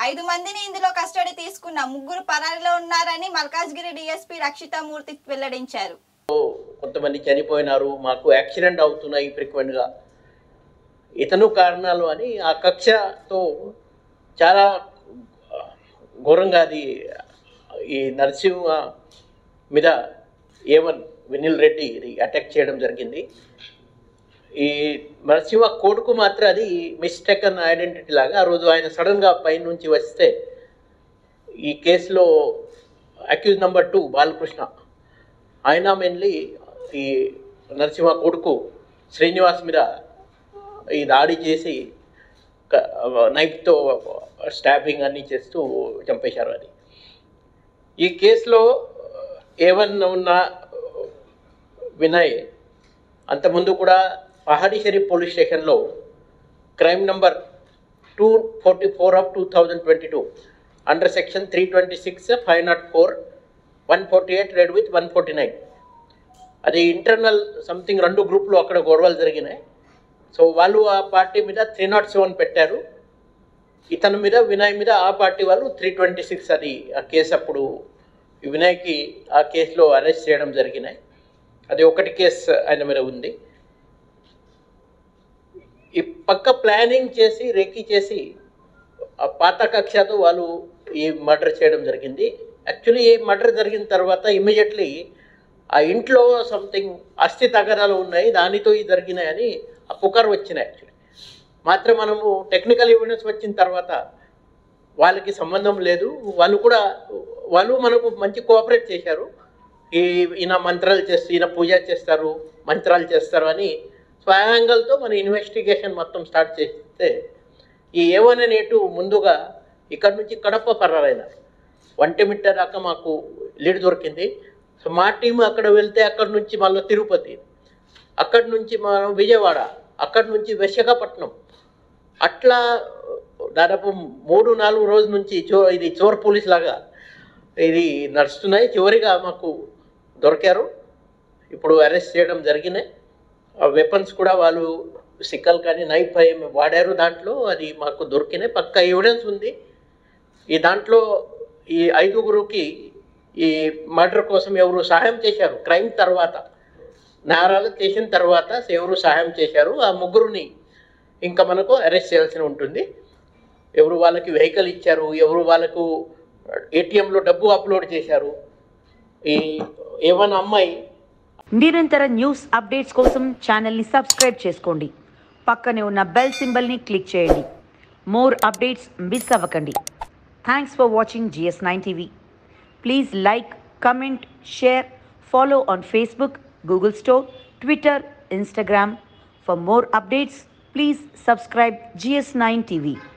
ఐదు మందిని ఇందులో కస్టడీ తీసుకున్న ముగ్గురు పరారీలో ఉన్నారని మల్కాజ్గిరి డీఎస్పీ రక్షితామూర్తి వెల్లడించారు కొంతమంది చనిపోయినారు మాకు యాక్సిడెంట్ అవుతున్నాయి ఫ్రీక్వెంట్గా ఇతను కారణాలు అని ఆ కక్షతో చాలా ఘోరంగా అది ఈ నరసింహ మీద ఏవన్ వినిల్ రెడ్డి ఇది అటాక్ చేయడం జరిగింది ఈ నరసింహ కొడుకు మాత్రం అది మిస్టేకన్ ఐడెంటిటీ లాగా ఆ రోజు ఆయన సడన్గా పైనుంచి వస్తే ఈ కేసులో అక్యూజ్ నెంబర్ టూ బాలకృష్ణ ఆయన మెయిన్లీ ఈ నరసింహ కొడుకు శ్రీనివాస్ మీద ఈ దాడి చేసి క- నైఫ్తో స్టాబింగ్ అన్నీ చేస్తూ చంపేశారు అది ఈ కేసులో ఏవన్ ఉన్న వినయ్ అంతకుముందు కూడా పహాడీ షరీఫ్ పోలీస్ స్టేషన్లో crime number two forty four of two thousand twenty two under section three twenty six five not four one forty eight read with one forty nine అది ఇంటర్నల్ సంథింగ్ రెండు గ్రూప్లు అక్కడ గొడవలు జరిగినాయి సో వాళ్ళు ఆ పార్టీ మీద త్రీ నాట్ సెవెన్ పెట్టారు ఇతని మీద వినయ్ మీద ఆ పార్టీ వాళ్ళు త్రీ ట్వంటీ సిక్స్ అది ఆ కేసు అప్పుడు ఈ వినయ్కి ఆ కేసులో అరెస్ట్ చేయడం జరిగినాయి అది ఒకటి కేసు ఆయన మీద ఉంది ఈ పక్క ప్లానింగ్ చేసి రెక్కి చేసి ఆ పాత కక్షతో వాళ్ళు ఈ మర్డర్ చేయడం జరిగింది యాక్చువల్లీ ఈ మర్డర్ జరిగిన తర్వాత ఇమీడియట్లీ ఆ ఇంట్లో సంథింగ్ అస్థి తగరాలు ఉన్నాయి దానితో ఇది జరిగినాయని ఆ పుకార్ వచ్చినాయి యాక్చువల్లీ మాత్రం మనము టెక్నికల్ ఎవిడెన్స్ వచ్చిన తర్వాత వాళ్ళకి సంబంధం లేదు వాళ్ళు కూడా వాళ్ళు మనకు మంచి కోఆపరేట్ చేశారు ఈ ఈయన మంత్రాలు చేస్తూ ఈయన పూజ చేస్తారు మంత్రాలు చేస్తారు అని స్వయాంగల్తో మన ఇన్వెస్టిగేషన్ మొత్తం స్టార్ట్ చేస్తే ఈ ఏవన్ అనేటు ముందుగా ఇక్కడ నుంచి కడప పర్రాలైనారు ఒంటిమిట్ట దాకా మాకు లీడ్ దొరికింది సో మా టీం అక్కడ వెళ్తే అక్కడ నుంచి మళ్ళీ తిరుపతి అక్కడి నుంచి మనం విజయవాడ అక్కడి నుంచి విశాఖపట్నం అట్లా దాదాపు మూడు నాలుగు రోజుల నుంచి చో ఇది చోర్ పోలీస్ లాగా ఇది నడుస్తున్నాయి చివరిగా మాకు దొరికారు ఇప్పుడు అరెస్ట్ చేయడం జరిగినాయి ఆ వెపన్స్ కూడా వాళ్ళు సిక్కల్ కానీ నైఫ్ ఏమి వాడారు దాంట్లో అది మాకు దొరికినాయి పక్క ఎవిడెన్స్ ఉంది ఈ దాంట్లో ఈ ఐదుగురుకి ఈ మర్డర్ కోసం ఎవరు సహాయం చేశారు క్రైమ్ తర్వాత నేరాలు చేసిన తర్వాత ఎవరు సహాయం చేశారు ఆ ముగ్గురుని ఇంకా మనకు అరెస్ట్ చేయాల్సి ఉంటుంది ఎవరు వాళ్ళకి వెహికల్ ఇచ్చారు ఎవరు వాళ్ళకు ఏటీఎంలో డబ్బు అప్లోడ్ చేశారు ఈ ఏమన్నా అమ్మాయి నిరంతర న్యూస్ అప్డేట్స్ కోసం ఛానల్ని సబ్స్క్రైబ్ చేసుకోండి పక్కనే ఉన్న బెల్ సింబల్ని క్లిక్ చేయండి మోర్ అప్డేట్స్ మిస్ అవ్వకండి thanks for watching GS nine TV please like comment share follow on Facebook Google store Twitter Instagram for more updates please subscribe GS nine TV